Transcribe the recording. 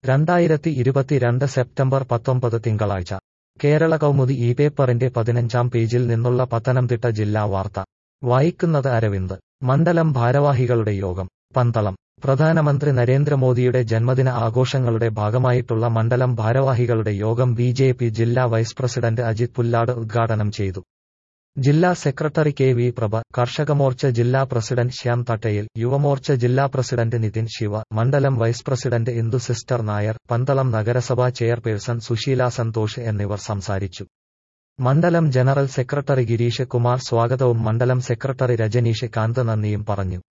രണ്ടായിരത്തി ഇരുപത്തിരണ്ട് സെപ്റ്റംബർ പത്തൊമ്പത് തിങ്കളാഴ്ച കേരള കൗമുദി ഈ പേപ്പറിന്റെ പതിനഞ്ചാം പേജിൽ നിന്നുള്ള പത്തനംതിട്ട ജില്ലാ വാർത്ത വായിക്കുന്നത് അരവിന്ദ് മണ്ഡലം ഭാരവാഹികളുടെ യോഗം പന്തളം പ്രധാനമന്ത്രി നരേന്ദ്രമോദിയുടെ ജന്മദിന ആഘോഷങ്ങളുടെ ഭാഗമായിട്ടുള്ള മണ്ഡലം ഭാരവാഹികളുടെ യോഗം ബി ജെ പി ജില്ലാ വൈസ് പ്രസിഡന്റ് അജിത് പുല്ലാട് ഉദ്ഘാടനം ചെയ്തു ജില്ലാ secretary K V Prabha Karshakamorcha ജില്ലാ പ്രസിഡന്റ് ശ്യാം തട്ടയിൽ യുവമോർച്ച ജില്ലാ പ്രസിഡന്റ് നിതിൻ ശിവ മണ്ഡലം vice president Indu sister Nair Pandalam നഗരസഭാ ചെയർപേഴ്സൺ സുശീല സന്തോഷ് എന്നിവർ സംസാരിച്ചു മണ്ഡലം ജനറൽ സെക്രട്ടറി ഗിരീഷ് കുമാർ സ്വാഗതവും മണ്ഡലം സെക്രട്ടറി രജനീഷ് കാന്ത് നന്ദിയും പറഞ്ഞു